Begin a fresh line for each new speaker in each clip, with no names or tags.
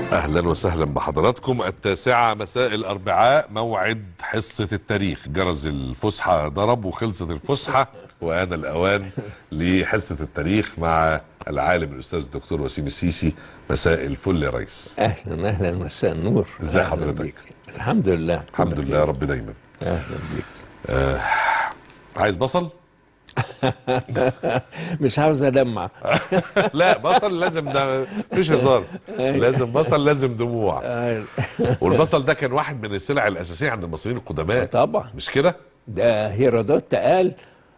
اهلا وسهلا بحضراتكم التاسعة مساء الاربعاء موعد حصة التاريخ جرس الفسحة ضرب وخلصت الفسحة وآن الأوان لحصة التاريخ مع العالم الأستاذ الدكتور وسيم السيسي مساء الفل يا ريس
اهلا اهلا مساء النور
ازاي
أهلاً
حضرتك؟
بيك. الحمد لله
الحمد لله يا رب دايما
اهلا بيك
عايز بصل؟
مش عاوز ادمع
لا بصل لازم ده مفيش هزار لازم بصل لازم دموع
آه،
والبصل ده كان واحد من السلع الأساسية عند المصريين القدماء
طبعا
مش كده؟
ده هيرودوت قال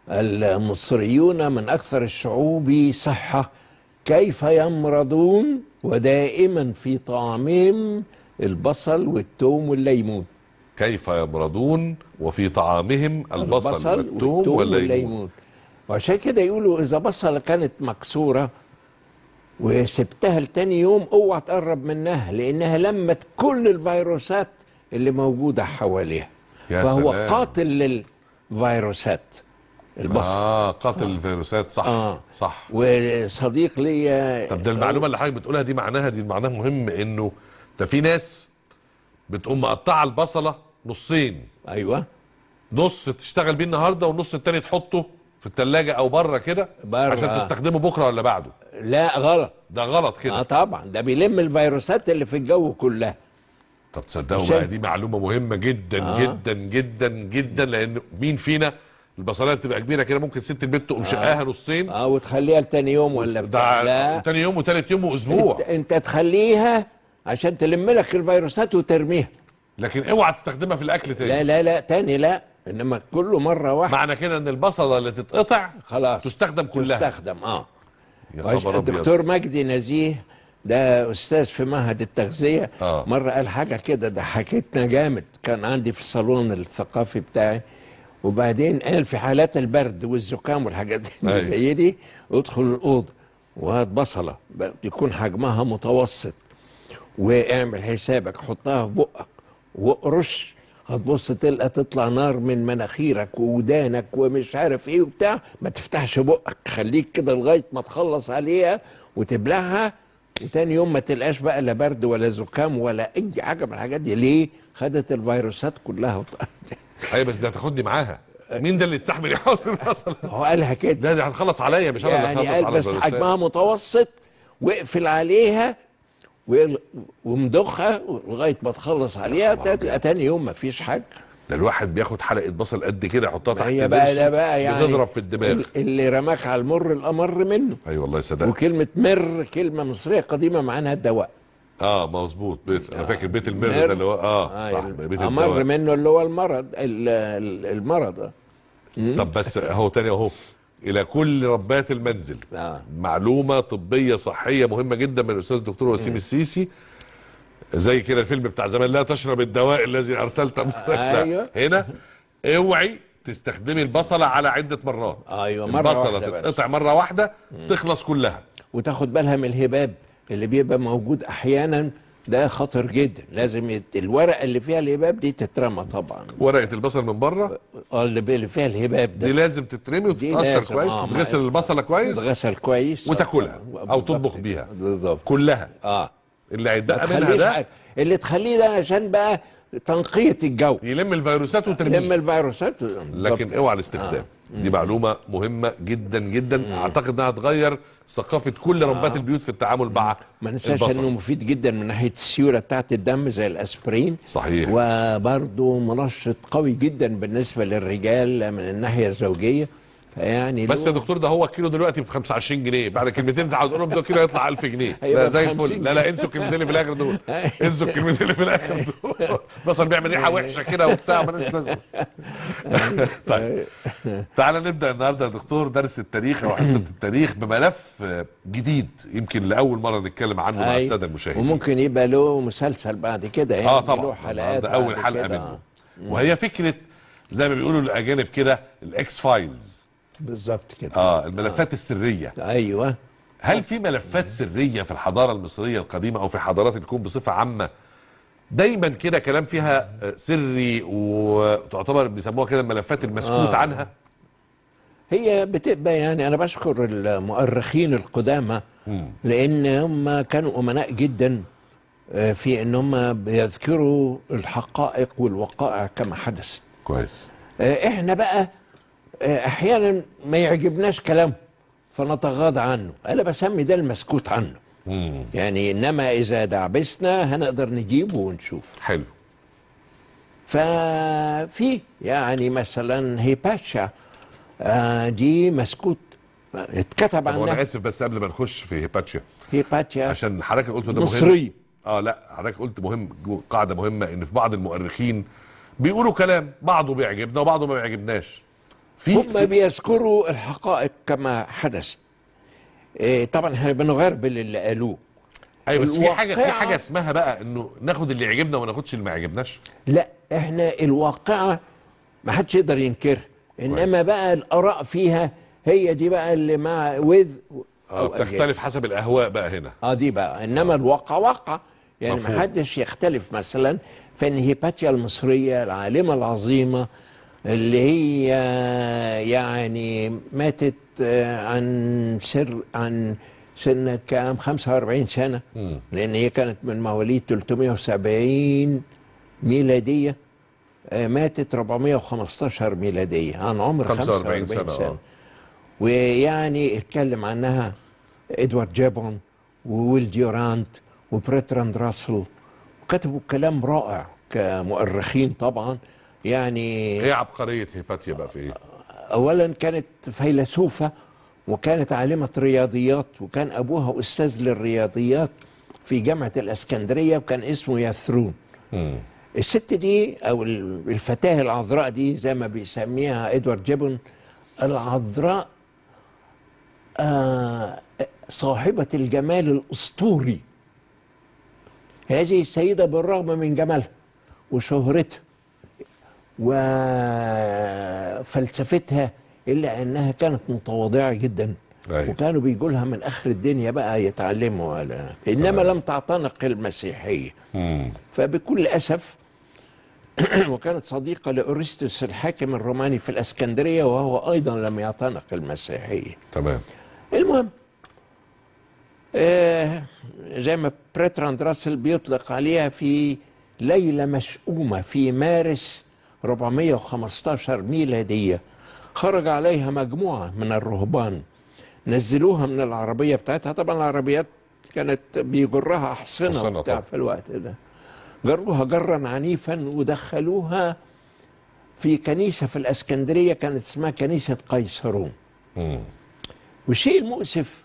المصريون من اكثر الشعوب صحه كيف يمرضون ودائما في طعامهم البصل والثوم والليمون
كيف يمرضون وفي طعامهم البصل, والثوم والليمون
وعشان كده يقولوا اذا بصله كانت مكسوره وسبتها لتاني يوم اوعى تقرب منها لانها لمت كل الفيروسات اللي موجوده حواليها
يا
فهو
سلام.
قاتل للفيروسات البصل
اه قاتل الفيروسات صح
آه.
صح
وصديق ليا
طب ده المعلومه اللي حضرتك بتقولها دي معناها دي معناها مهم انه ده في ناس بتقوم مقطعه البصله نصين
ايوه
نص تشتغل بيه النهارده والنص التاني تحطه في الثلاجه او بره كده
بره.
عشان تستخدمه بكره ولا بعده
لا غلط
ده غلط
اه
كده
طبعا ده بيلم الفيروسات اللي في الجو كلها
طب تصدقوا
عشان-
بقى دي معلومه مهمه جدا
آه.
جدا جدا جدا لان مين فينا البصلايه بتبقى كبيره كده ممكن ست البيت تقوم شقاها نصين
اه وتخليها لتاني يوم ولا بتاع
ده
لا
تاني يوم وتالت يوم واسبوع
انت, انت تخليها عشان تلم لك الفيروسات وترميها
لكن اوعى تستخدمها في الاكل تاني
لا لا لا تاني لا انما كله مره واحده
معنى كده ان البصله اللي تتقطع
خلاص
تستخدم كلها
تستخدم اه
يا
وعش-
خبر ابيض
الدكتور مجدي نزيه ده استاذ في معهد التغذيه
آه.
مره قال حاجه كده ضحكتنا جامد كان عندي في الصالون الثقافي بتاعي وبعدين قال في حالات البرد والزكام والحاجات دي اللي
أيوة.
زي دي ادخل الاوضه وهات بصله ب- يكون حجمها متوسط واعمل حسابك حطها في بقك واقرش هتبص تلقى تطلع نار من مناخيرك وودانك ومش عارف ايه وبتاع ما تفتحش بقك خليك كده لغايه ما تخلص عليها وتبلعها وتاني يوم ما تلقاش بقى لا برد ولا زكام ولا اي حاجه من الحاجات دي ليه؟ خدت الفيروسات كلها وط-
ايوه بس دي هتاخدني معاها مين ده اللي يستحمل يحط البصله
هو قالها كده
ده دي هتخلص عليا مش انا اللي
يعني
هخلص
قال
على
بس
الفيروسات.
حجمها متوسط واقفل عليها و- ومضخها لغايه ما تخلص عليها
خبر
تلاقي تاني يوم ما فيش حاجه
ده الواحد بياخد حلقه بصل قد كده يحطها
ما
تحت
هي بقى
ضرسه،
ده بقى يعني
بتضرب في الدماغ
ال- اللي رماك على المر الامر منه
اي والله صدقت
وكلمه مر كلمه مصريه قديمه معناها الدواء
اه مظبوط بيت انا فاكر بيت المر
مر.
ده اللي هو اه صح بيت
امر
الدواء
منه اللي هو المرض ال- ال- المرض ده.
طب بس اهو تاني اهو الى كل ربات المنزل
آه.
معلومه طبيه صحيه مهمه جدا من الاستاذ الدكتور وسيم السيسي زي كده الفيلم بتاع زمان لا تشرب الدواء الذي ارسلت لا،
أيوه.
هنا اوعي تستخدمي البصله على عده مرات
أيوه، مرة
البصله
واحدة بس.
تتقطع مره واحده تخلص كلها
وتاخد بالها من الهباب اللي بيبقى موجود احيانا ده خطر جدا لازم يت... الورقه اللي فيها الهباب دي تترمى طبعا
ورقه البصل من بره
اه اللي بي- اللي فيها الهباب
دي
ده
لازم تترمي
دي
وتتقشر
لازم،
كويس
آه،
وتغسل
مع-
البصله كويس
تتغسل كويس
وتاكلها
آه،
او
بالظبط
تطبخ
كده.
بيها
بالظبط
كلها
اه
اللي
ما
هيتبقى منها
تخليش
ده
حاجة. اللي تخليه ده عشان بقى تنقيه الجو
يلم الفيروسات
لما
وترميه
الفيروسات
لكن اوعى الاستخدام دي معلومه مهمه جدا جدا اعتقد انها هتغير ثقافه كل ربات البيوت في التعامل مع
ما ننساش
البصل.
انه مفيد جدا من ناحيه السيوله بتاعت الدم زي الاسبرين
صحيح
وبرضه منشط قوي جدا بالنسبه للرجال من الناحيه الزوجيه فيعني
بس
له-
يا دكتور ده هو الكيلو دلوقتي ب 25 جنيه بعد كلمتين انت هتقول لهم ده كيلو هيطلع 1000 جنيه
هيبقى
لا زي
ب
الفل
50
لا لا انسوا الكلمتين اللي في الاخر دول انسوا الكلمتين اللي في الاخر دول بصل بيعمل ريحه وحشه كده وبتاع مالناش لازمه طيب تعالى نبدا النهارده يا دكتور درس التاريخ او حصه التاريخ بملف آه، جديد يمكن لاول مره نتكلم عنه مع
أي.
الساده المشاهدين
وممكن يبقى له مسلسل بعد كده يعني
اه
له
طبعا
حلقات
ده اول
بعد
حلقه
كده.
منه وهي فكره زي ما بيقولوا الاجانب كده الاكس فايلز
بالظبط كده
اه الملفات السريه
ايوه
هل في ملفات سريه في الحضاره المصريه القديمه او في حضارات الكون بصفه عامه دايما كده كلام فيها آه، سري وتعتبر بيسموها كده الملفات المسكوت
آه.
عنها
هي بتبقى يعني انا بشكر المؤرخين القدامى لان هم كانوا امناء جدا آه، في ان هم بيذكروا الحقائق والوقائع كما حدثت
كويس
آه، احنا بقى آه، احيانا ما يعجبناش كلامه فنتغاضى عنه انا بسمي ده المسكوت عنه
مم.
يعني انما اذا دعبسنا هنقدر نجيبه ونشوف
حلو
ففي يعني مثلا هيباتشا آه، دي مسكوت اتكتب
طب وانا
عنها
اسف بس قبل ما نخش في هيباتشيا
هيباتشا
عشان حضرتك قلت ده مهم
مصرية
اه لا حضرتك قلت مهم قاعده مهمه ان في بعض المؤرخين بيقولوا كلام بعضه بيعجبنا وبعضه ما بيعجبناش في,
هم
في
بيذكروا الحقائق كما حدث إيه طبعا احنا بنغربل اللي قالوه
ايوه بس في حاجه في
الواقعة-
حاجه اسمها بقى انه ناخد اللي يعجبنا وما ناخدش اللي ما يعجبناش
لا احنا الواقعة ما حدش يقدر ينكرها انما
كويس.
بقى الاراء فيها هي دي بقى اللي مع وذ
اه بتختلف حسب الاهواء بقى هنا
اه دي بقى انما الواقع واقع يعني
مفهوم.
ما حدش يختلف مثلا في ان هيباتيا المصريه العالمه العظيمه اللي هي يعني ماتت آه، عن سر عن سنة كام 45 سنة
مم.
لأن هي كانت من مواليد 370 ميلادية آه، ماتت 415 ميلادية عن عمر
45
45
سنة،
سنة,
آه.
ويعني اتكلم عنها ادوارد جابون وويل ديورانت وبريتراند راسل وكتبوا كلام رائع كمؤرخين طبعا يعني
ايه عبقريه هيباتيا بقى في ايه؟
اولا كانت فيلسوفه وكانت عالمه رياضيات وكان ابوها استاذ للرياضيات في جامعه الاسكندريه وكان اسمه يثرون
مم.
الست دي او الفتاه العذراء دي زي ما بيسميها ادوارد جيبون العذراء آه صاحبه الجمال الاسطوري هذه السيده بالرغم من جمالها وشهرتها وفلسفتها الا انها كانت متواضعه جدا
أيوة.
وكانوا بيجوا لها من اخر الدنيا بقى يتعلموا على انما لم تعتنق المسيحيه
مم.
فبكل اسف وكانت صديقه لاورستوس الحاكم الروماني في الاسكندريه وهو ايضا لم يعتنق المسيحيه
تمام
المهم آه زي ما بريتراند راسل بيطلق عليها في ليلة مشؤومة في مارس 415 ميلادية خرج عليها مجموعة من الرهبان نزلوها من العربية بتاعتها طبعا العربيات كانت بيجرها أحصنة
أحصنة
وبتاع
طبعا.
في الوقت ده جروها جرا عنيفا ودخلوها في كنيسة في الأسكندرية كانت اسمها كنيسة قيصرون
مم.
والشيء المؤسف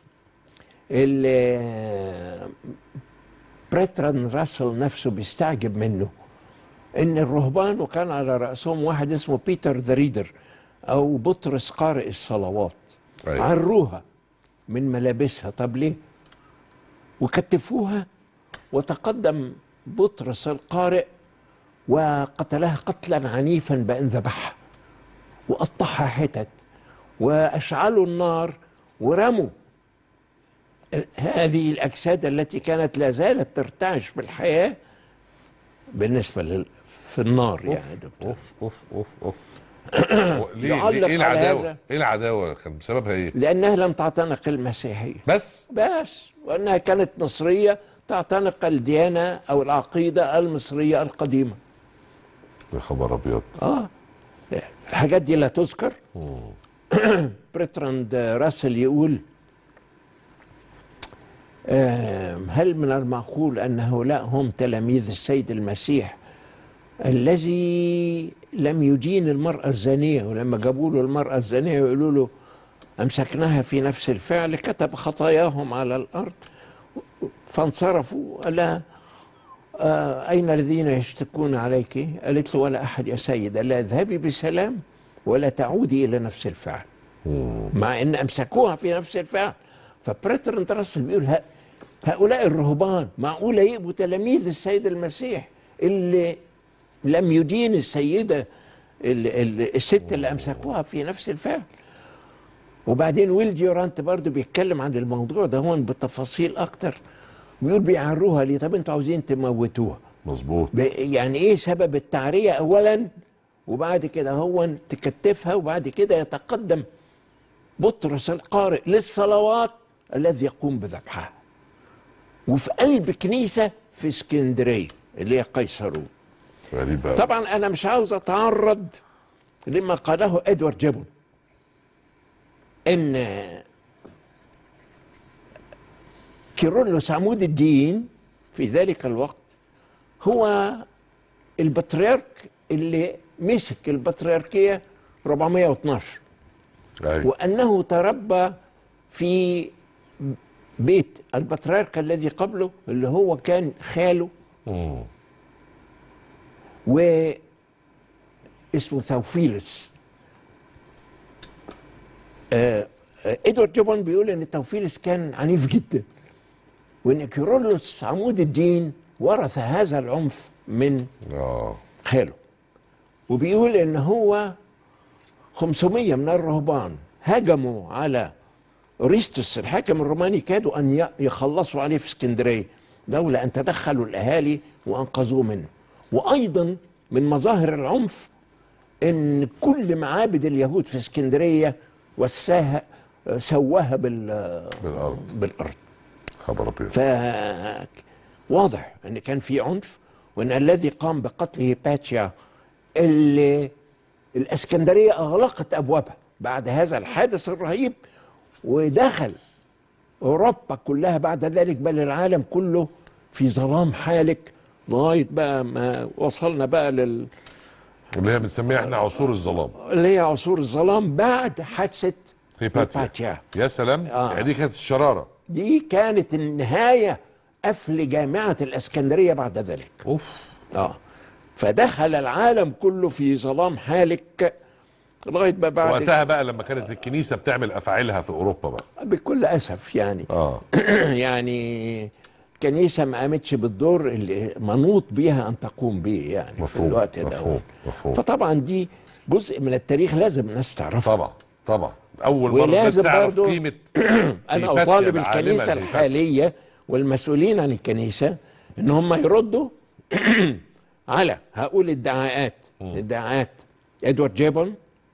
اللي بريتران راسل نفسه بيستعجب منه ان الرهبان وكان على راسهم واحد اسمه بيتر ذا ريدر او بطرس قارئ الصلوات
أيوة.
عروها من ملابسها طب ليه وكتفوها وتقدم بطرس القارئ وقتلها قتلا عنيفا بان ذبحها وقطعها حتت واشعلوا النار ورموا هذه الاجساد التي كانت لا زالت ترتعش بالحياه بالنسبه لل في النار يعني دكتور
اوف اوف اوف اوف ليه ليه
يعلق
ايه
على
العداوه؟
هذا.
ايه العداوه كان سببها ايه؟
لانها لم تعتنق المسيحيه
بس
بس وانها كانت مصريه تعتنق الديانه او العقيده المصريه القديمه
يا خبر ابيض
اه الحاجات دي لا تذكر بريتراند راسل يقول آه، هل من المعقول ان هؤلاء هم تلاميذ السيد المسيح الذي لم يدين المرأة الزانية ولما جابوا له المرأة الزانية يقولوا له أمسكناها في نفس الفعل كتب خطاياهم على الأرض فانصرفوا قال لها آه، أين الذين يشتكون عليك قالت له ولا أحد يا سيد قال لها اذهبي بسلام ولا تعودي إلى نفس الفعل مع ان امسكوها في نفس الفعل فبريترند راسل بيقول ه- هؤلاء الرهبان معقوله يبقوا تلاميذ السيد المسيح اللي لم يدين السيده ال- ال- الست اللي امسكوها في نفس الفعل وبعدين ويل ديورانت برضو بيتكلم عن الموضوع ده هون بتفاصيل اكتر بيقول بيعروها ليه طب انتوا عاوزين تموتوها
مظبوط
ب- يعني ايه سبب التعرية اولا وبعد كده هو تكتفها وبعد كده يتقدم بطرس القارئ للصلوات الذي يقوم بذبحها وفي قلب كنيسة في اسكندريه اللي هي قيصرون
غريبة أوي.
طبعا انا مش عاوز اتعرض لما قاله ادوارد جيبون ان كيرلس عمود الدين في ذلك الوقت هو البطريرك اللي مسك البطريركيه 412
أيوة.
وانه تربى في بيت البطريرك الذي قبله اللي هو كان خاله
مم.
و اسمه ثوفيلس آه، آه، ادوارد جوبون بيقول ان ثوفيلس كان عنيف جدا وان كيرلس عمود الدين ورث هذا العنف من
اه
خاله وبيقول ان هو 500 من الرهبان هجموا على اوريستوس الحاكم الروماني كادوا ان ي- يخلصوا عليه في اسكندريه لولا ان تدخلوا الاهالي وانقذوه منه وايضا من مظاهر العنف ان كل معابد اليهود في اسكندريه وساها سواها بال
بالأرض
بالارض
خبر أبيض
فواضح ان كان في عنف وان الذي قام بقتله باتشا اللي الاسكندريه اغلقت ابوابها بعد هذا الحادث الرهيب ودخل اوروبا كلها بعد ذلك بل العالم كله في ظلام حالك لغايه بقى ما وصلنا بقى لل
اللي هي بنسميها احنا عصور الظلام
اللي هي عصور الظلام بعد حادثه
هيباتيا
هيباتيا
يا سلام
آه.
يعني دي كانت الشرارة
دي كانت النهايه قفل جامعه الاسكندريه بعد ذلك
اوف
اه فدخل العالم كله في ظلام حالك لغايه ما بعد
وقتها بقى لما كانت الكنيسة بتعمل أفاعيلها في أوروبا بقى
بكل اسف يعني
اه
يعني كنيسه ما قامتش بالدور اللي منوط بيها ان تقوم به يعني في
مفهوم
الوقت ده
مفهوم مفهوم
فطبعا دي جزء من التاريخ لازم الناس تعرفها
طبعا طبعا أول مرة الناس
ولازم
تعرف
برضو
قيمة
انا
هيباتيا
اطالب
العالمة
الكنيسه
هيباتيا.
الحاليه والمسؤولين عن الكنيسه ان هم يردوا على هقول ادعاءات ادعاءات ادوارد جيبون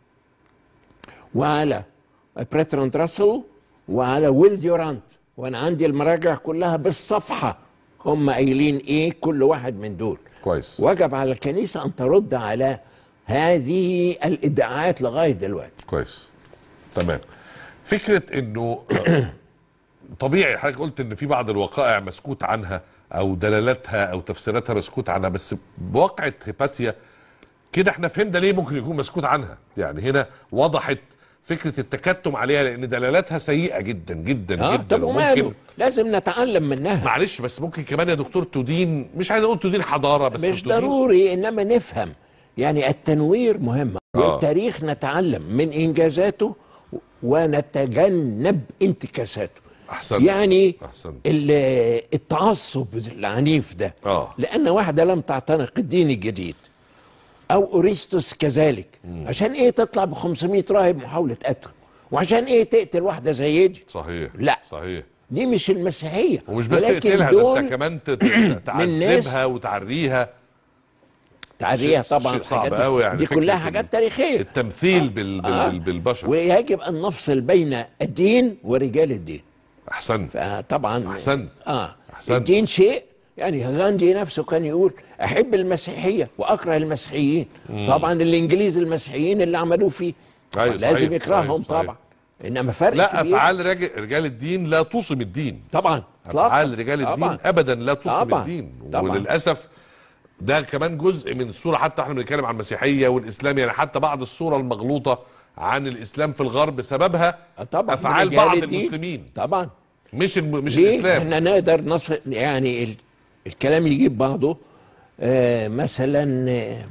وعلى بريتراند راسل وعلى ويل ديورانت وانا عندي المراجع كلها بالصفحه هم قايلين ايه كل واحد من دول
كويس
وجب على الكنيسه ان ترد على هذه الادعاءات لغايه دلوقتي
كويس تمام فكره انه طبيعي حضرتك قلت ان في بعض الوقائع مسكوت عنها او دلالاتها او تفسيراتها مسكوت عنها بس بواقعة هيباتيا كده احنا فهمنا ليه ممكن يكون مسكوت عنها يعني هنا وضحت فكره التكتم عليها لان دلالاتها سيئه جدا جدا
اه
جدا
طب وماله لازم نتعلم منها
معلش بس ممكن كمان يا دكتور تدين مش عايز اقول تدين حضاره بس
مش
تدين
ضروري انما نفهم يعني التنوير مهم
آه.
والتاريخ نتعلم من انجازاته ونتجنب انتكاساته
احسن
يعني
احسن
ال- التعصب العنيف ده
اه
لان واحده لم تعتنق الدين الجديد او اوريستوس كذلك عشان ايه تطلع ب 500 راهب محاوله قتل وعشان ايه تقتل واحده زي دي
صحيح
لا.
صحيح
دي مش المسيحيه
ومش بس
ولكن
تقتلها ده
دول
انت كمان ت- ت-
ناس-
تعذبها وتعريها
تعريها
شيء-
طبعا
شيء صعب
الحاجات دي-
أوي يعني
دي
فكرة
كلها
ال-
حاجات تاريخيه
التمثيل بال... بال...
آه.
بالبشر
ويجب ان نفصل بين الدين ورجال الدين
احسنت
فطبعا
أحسنت.
اه
أحسنت.
الدين شيء يعني غاندي نفسه كان يقول احب المسيحيه واكره المسيحيين طبعا الانجليز المسيحيين اللي عملوه فيه
أيوة،
لازم
صحيح،
يكرههم
صحيح، صحيح.
طبعا انما فرق
لا
كبير
افعال رجال رجال الدين لا توصم الدين
طبعا إطلاقاً.
افعال رجال الدين
طبعا
ابدا لا توصم
طبعاً.
الدين
طبعاً.
وللاسف ده كمان جزء من الصوره حتى احنا بنتكلم عن المسيحيه والاسلام يعني حتى بعض الصوره المغلوطه عن الاسلام في الغرب سببها
طبعا
افعال
رجال
بعض
الدين.
المسلمين
طبعا
مش الم... مش
ليه
الاسلام
احنا نقدر نص يعني ال... الكلام يجيب بعضه آه مثلا آه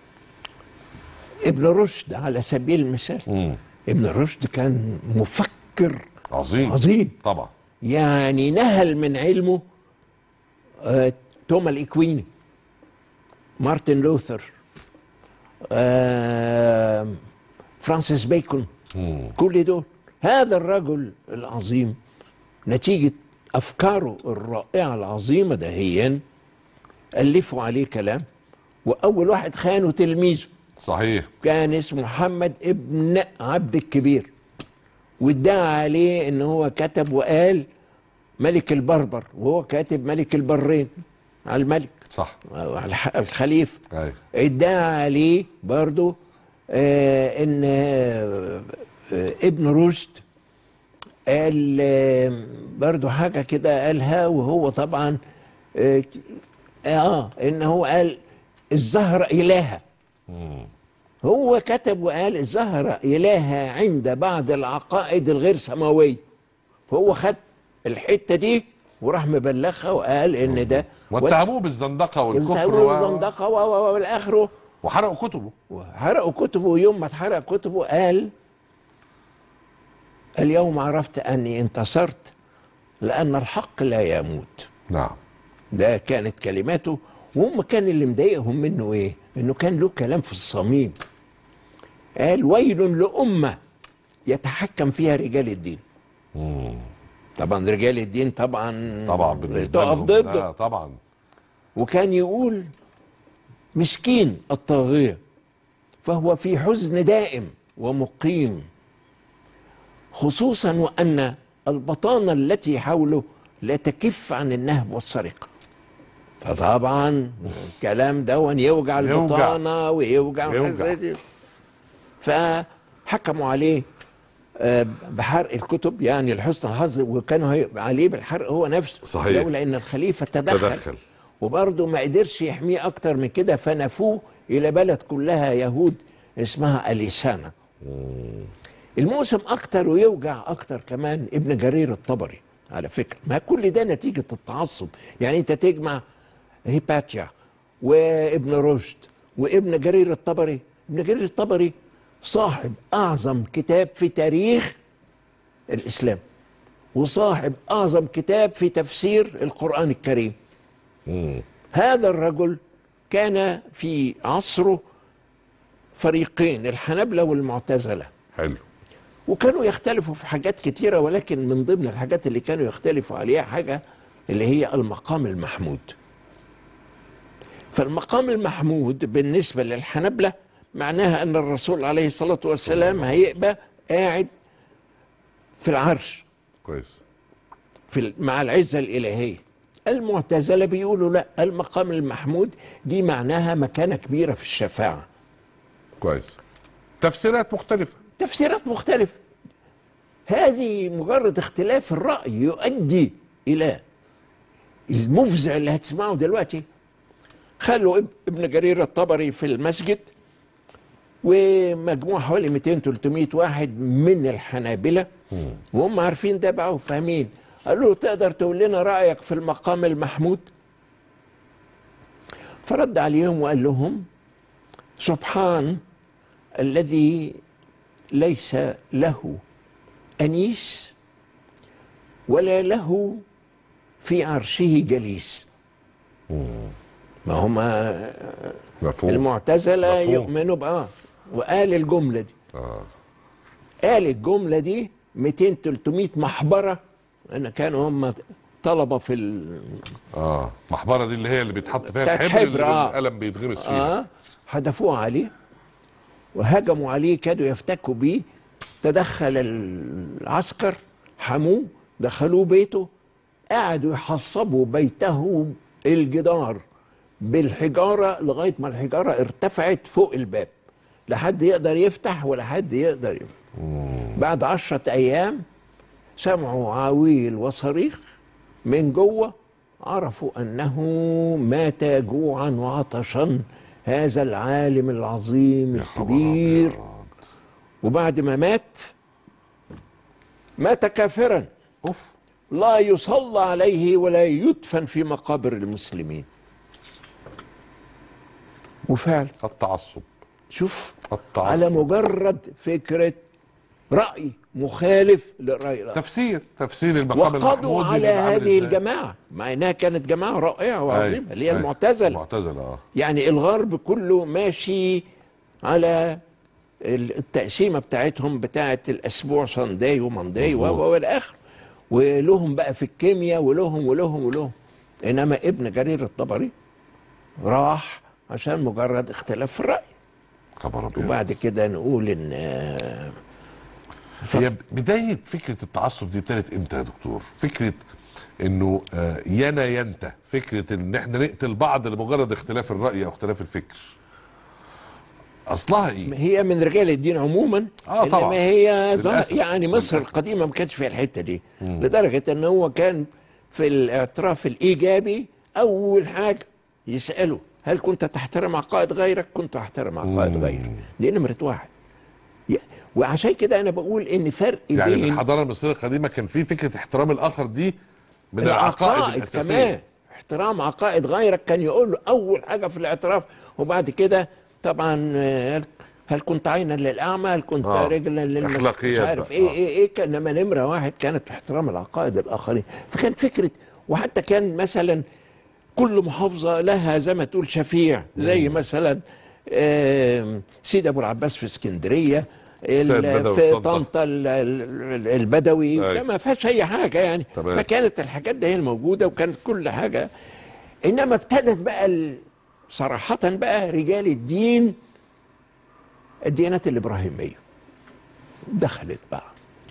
ابن رشد على سبيل المثال
مم.
ابن رشد كان مفكر
عظيم
عظيم
طبعا
يعني نهل من علمه آه توما الإكويني مارتن لوثر آه فرانسيس بيكون
مم.
كل دول هذا الرجل العظيم نتيجة أفكاره الرائعة العظيمة دهيا ألفوا عليه كلام وأول واحد خانه تلميذه
صحيح
كان اسمه محمد ابن عبد الكبير وادعى عليه ان هو كتب وقال ملك البربر وهو كاتب ملك البرين على الملك
صح
أو على الح- الخليفة
ايوه
ادعى عليه برضو آه ان آه آه ابن رشد قال آه برضو حاجة كده قالها وهو طبعا اه, آه ان هو قال الزهرة إلهة هو كتب وقال الزهرة إلهة عند بعض العقائد الغير سماوية فهو خد الحتة دي وراح مبلغها وقال ان ده
واتهموه بالزندقه والكفر و...
والزندقة و- و- والآخره
وحرقوا كتبه
وحرقوا كتبه يوم ما اتحرق كتبه قال اليوم عرفت أني انتصرت لأن الحق لا يموت
نعم
ده كانت كلماته وهم كان اللي مضايقهم منه ايه انه كان له كلام في الصميم قال ويل لأمة يتحكم فيها رجال الدين طبعا رجال الدين طبعا
طبعا بالنسبه
تقف
لهم
ضده
لا طبعا
وكان يقول مسكين الطاغية فهو في حزن دائم ومقيم خصوصا وأن البطانة التي حوله لا تكف عن النهب والسرقة فطبعا الكلام ده يوجع
يوجع.
البطانة ويوجع
يوجع.
فحكموا عليه آه، بحرق الكتب يعني لحسن الحظ وكانوا هي- عليه بالحرق هو نفسه
صحيح.
لولا ان الخليفه تدخل,
تدخل.
وبرضه ما قدرش يحميه اكتر من كده فنفوه الى بلد كلها يهود اسمها اليسانا الموسم اكتر ويوجع اكتر كمان ابن جرير الطبري على فكره ما كل ده نتيجه التعصب يعني انت تجمع هيباتيا وابن رشد وابن جرير الطبري ابن جرير الطبري صاحب اعظم كتاب في تاريخ الاسلام وصاحب اعظم كتاب في تفسير القران الكريم هذا الرجل كان في عصره فريقين الحنبلة والمعتزلة
حلو
وكانوا يختلفوا في حاجات كتيرة ولكن من ضمن الحاجات اللي كانوا يختلفوا عليها حاجة اللي هي المقام المحمود فالمقام المحمود بالنسبة للحنبلة معناها أن الرسول عليه الصلاة والسلام هيبقى قاعد في العرش
كويس
في ال- مع العزة الإلهية المعتزلة بيقولوا لا المقام المحمود دي معناها مكانة كبيرة في الشفاعة
كويس تفسيرات مختلفه
تفسيرات مختلفة هذه مجرد اختلاف الرأي يؤدي إلى المفزع اللي هتسمعه دلوقتي خلوا اب- ابن جرير الطبري في المسجد ومجموعة حوالي 200 300 واحد من الحنابلة وهم عارفين ده بقى وفاهمين قالوا له تقدر تقول لنا رأيك في المقام المحمود فرد عليهم وقال لهم سبحان الذي ليس له أنيس ولا له في عرشه جليس ما هما
مفهوم
المعتزلة
مفهوم.
يؤمنوا بآه وقال الجملة دي
آه.
قال الجملة دي 200 300 محبرة أنا كانوا هم طلبة في ال...
اه محبره دي اللي هي اللي بيتحط فيها
بتاعت
الحبر اللي
حبر، آه.
القلم بيتغرس فيها
آه حدفوه عليه وهجموا عليه كادوا يفتكوا بيه تدخل العسكر حموه دخلوه بيته قعدوا يحصبوا بيته الجدار بالحجارة لغاية ما الحجارة ارتفعت فوق الباب لا حد يقدر يفتح ولا حد يقدر يفتح بعد عشرة أيام سمعوا عويل وصريخ من جوه عرفوا أنه مات جوعا وعطشا هذا العالم العظيم
يا خبر
الكبير
أبيض.
وبعد ما مات مات كافرا
اوف
لا يصلى عليه ولا يدفن في مقابر المسلمين وفعلا
التعصب
شوف
التعصب
على مجرد فكرة رأي مخالف للرأي الآخر
تفسير تفسير المقام
وقضوا
المحمود
على
بيبقى عامل
هذه
إزاي؟
الجماعة مع انها كانت جماعة رائعة وعظيمة اللي هي
أيوة.
المعتزلة
المعتزله اه
يعني الغرب كله ماشي على ال- التقسيمة بتاعتهم بتاعت الأسبوع سانداي ومانداي و-
مظبوط.
و- والآخر ولهم بقى في الكيمياء ولهم ولهم ولهم إنما ابن جرير الطبري راح عشان مجرد اختلاف في الرأي
خبر ابيض
وبعد كده نقول إن آه،
هي بدايه فكره التعصب دي ابتدت امتى يا دكتور؟ فكره انه آه، ينا ينت فكره ان احنا نقتل بعض لمجرد اختلاف الراي او اختلاف الفكر اصلها ايه
هي من رجال الدين عموما
آه طبعاً.
إنما هي ظه-
للأسف.
يعني مصر
للأسف.
القديمه ما كانش فيها الحته دي لدرجه ان هو كان في الاعتراف الايجابي اول حاجه يساله هل كنت تحترم عقائد غيرك؟ كنت احترم عقائد
مم.
غيرك دي نمره واحد ي- وعشان كده انا بقول ان فرق
يعني في
بين
الحضاره المصريه القديمه كان في فكره احترام الاخر دي من العقائد
العقائد
الاساسيه
كمان احترام عقائد غيرك كان يقول له اول حاجه في الاعتراف وبعد كده طبعا آه، هل- هل كنت عينا للاعمى هل كنت
آه.
رجلا للمس مش
أخلاقيات
عارف
بقى.
ايه
آه.
ايه ايه كان انما نمره واحد كانت احترام العقائد الاخرين فكانت فكره وحتى كان مثلا كل محافظه لها زي ما تقول شفيع زي مثلا آم، سيد ابو العباس في اسكندريه
سيد
ال-
بدوي في
في
طنطا.
طنطا ال- ال- البدوي
أي.
ما فيهاش اي حاجه يعني
تمام.
فكانت الحاجات دي هي الموجوده وكانت كل حاجه انما ابتدت بقى ال- صراحه بقى رجال الدين الديانات الابراهيميه دخلت بقى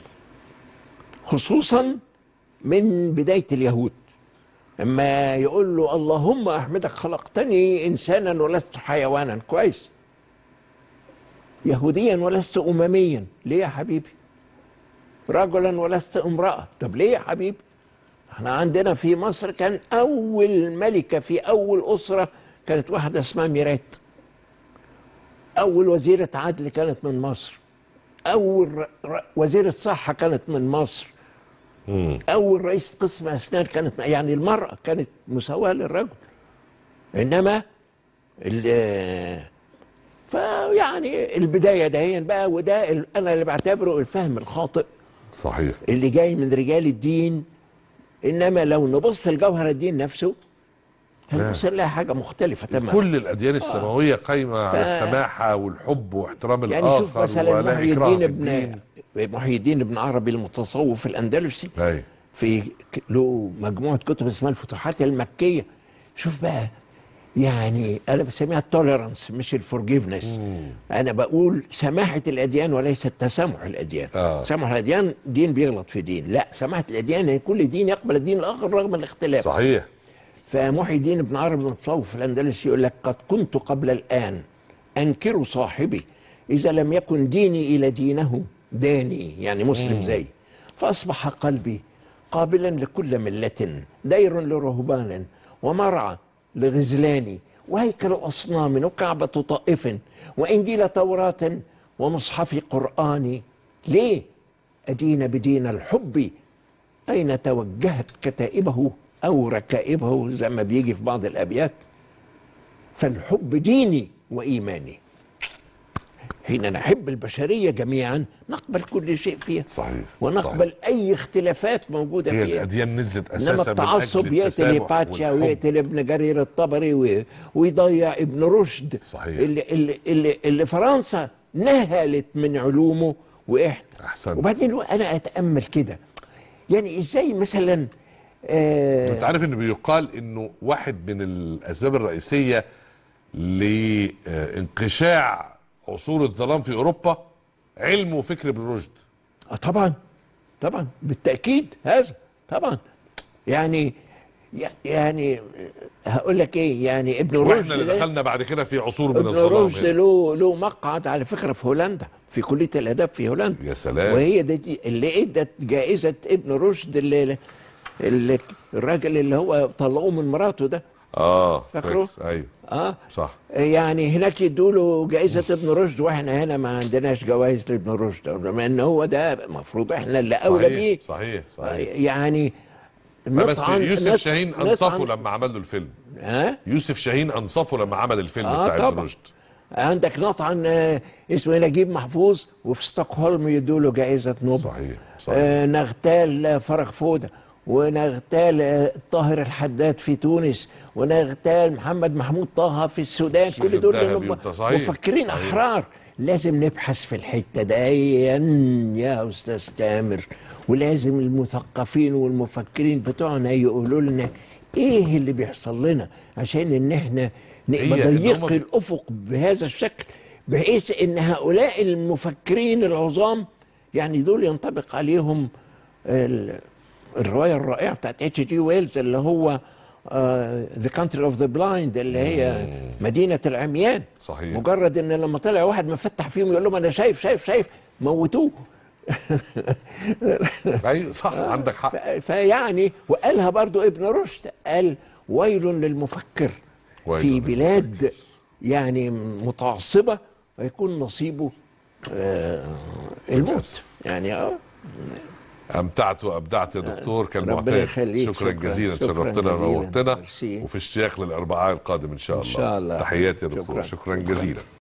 خصوصا من بدايه اليهود اما يقول له اللهم احمدك خلقتني انسانا ولست حيوانا كويس يهوديا ولست امميا ليه يا حبيبي رجلا ولست امراه طب ليه يا حبيبي احنا عندنا في مصر كان اول ملكه في اول اسره كانت واحده اسمها ميرات اول وزيره عدل كانت من مصر اول ر- ر- وزيره صحه كانت من مصر
مم.
اول رئيس قسم اسنان كانت يعني المراه كانت مساواه للرجل انما ال- فيعني البدايه دهيا بقى وده ال- انا اللي بعتبره الفهم الخاطئ
صحيح
اللي جاي من رجال الدين انما لو نبص لجوهر الدين نفسه هنبص نلاقي حاجه مختلفه تماما
كل الاديان السماويه قايمه على
ف-
السماحه والحب واحترام
يعني
الاخر
شوف مثلا
ولا
محي
إكراه
الدين
في
ابن
الدين.
محي الدين ابن عربي المتصوف الاندلسي
أي.
في ك- له مجموعه كتب اسمها الفتوحات المكيه شوف بقى يعني انا بسميها التوليرانس مش الفورجيفنس انا بقول سماحه الاديان وليس تسامح الاديان
آه.
تسامح الاديان دين بيغلط في دين لا سماحه الاديان ان كل دين يقبل الدين الاخر رغم الاختلاف
صحيح
فمحي الدين ابن عربي المتصوف الاندلسي يقول لك قد كنت قبل الان انكر صاحبي اذا لم يكن ديني الى دينه داني يعني مسلم زي فاصبح قلبي قابلا لكل مله دير لرهبان ومرعى لغزلان وهيكل اصنام وكعبه طائف وانجيل توراة ومصحف قران ليه ادين بدين الحب أين توجهت كتائبه أو ركائبه زي ما بيجي في بعض الأبيات فالحب ديني وإيماني حين نحب البشرية جميعا نقبل كل شيء فيها
صحيح
ونقبل
صحيح.
أي اختلافات موجودة
هي
فيها
الاديان نزلت
انما
اساسا من
التعصب
اجل
يقتل
التسامح
هيباتشا
والحب.
ويقتل ابن جرير الطبري و- ويضيع ابن رشد
صحيح.
اللي, اللي, اللي, اللي فرنسا نهلت من علومه واحنا
احسنت
وبعدين انا اتامل كده يعني ازاي مثلا آه
انت عارف ان بيقال انه واحد من الاسباب الرئيسيه لانقشاع عصور الظلام في اوروبا علم وفكر ابن رشد
آه طبعا طبعا بالتاكيد هذا طبعا يعني يعني هقول لك ايه يعني ابن رشد
واحنا اللي
ده-
دخلنا بعد كده في عصور من
ابن
الظلام
رشد
هنا.
له له مقعد على فكره في هولندا في كليه الاداب في هولندا
يا سلام
وهي دي دي اللي ادت جائزه ابن رشد اللي, اللي الراجل اللي هو طلقوه من مراته ده
اه
فاكره؟
فاكر. ايوه
اه
صح
يعني هناك يدوا له جائزه ابن رشد واحنا هنا ما عندناش جوائز لابن رشد بما ان هو ده المفروض احنا اللي اولى بيه
صحيح صحيح صحيح
يعني
لا بس
نطعن-
يوسف
نط-
شاهين
نطعن-
انصفه لما عمل له الفيلم
ها
يوسف شاهين انصفه لما عمل الفيلم
آه
بتاع ابن
طبعا.
رشد
عندك نطعن آه، اسمه نجيب محفوظ وفي ستوكهولم يدوا له جائزه نوبل
صحيح صحيح
آه، نغتال آه، فرج فودة ونغتال آه، طاهر الحداد في تونس ونغتال محمد محمود طه في السودان
السجن
كل دول
الذهبي
لهم
وبتاع- صحيح،
مفكرين
صحيح.
احرار لازم نبحث في الحته دي يا استاذ تامر ولازم المثقفين والمفكرين بتوعنا يقولوا لنا ايه اللي بيحصل لنا عشان ان احنا
هي
نبقى
إن
ضيق
هم-
الافق بهذا الشكل بحيث ان هؤلاء المفكرين العظام يعني دول ينطبق عليهم ال- الروايه الرائعه بتاعت اتش جي ويلز اللي هو ذا كانتري اوف ذا بلايند اللي هي مدينه العميان
صحيح
مجرد ان لما طلع واحد مفتح فيهم يقول لهم انا شايف شايف شايف موتوه
ايوه صح عندك حق
ف- فيعني وقالها برضو ابن رشد قال ويل للمفكر
ويل
في
للمفكر.
بلاد يعني متعصبة ويكون نصيبه آه الموت يعني اه
امتعت وابدعت يا دكتور
ربنا
كالمعتاد
يخليك.
شكرا
شكراً.
جزيلا
شكراً
شرفتنا
جزيلاً.
ونورتنا
ميرسي.
وفي اشتياق للاربعاء القادم ان شاء
إن
الله
شاء الله.
تحياتي يا دكتور
شكراً.
شكرا
شكراً.
جزيلا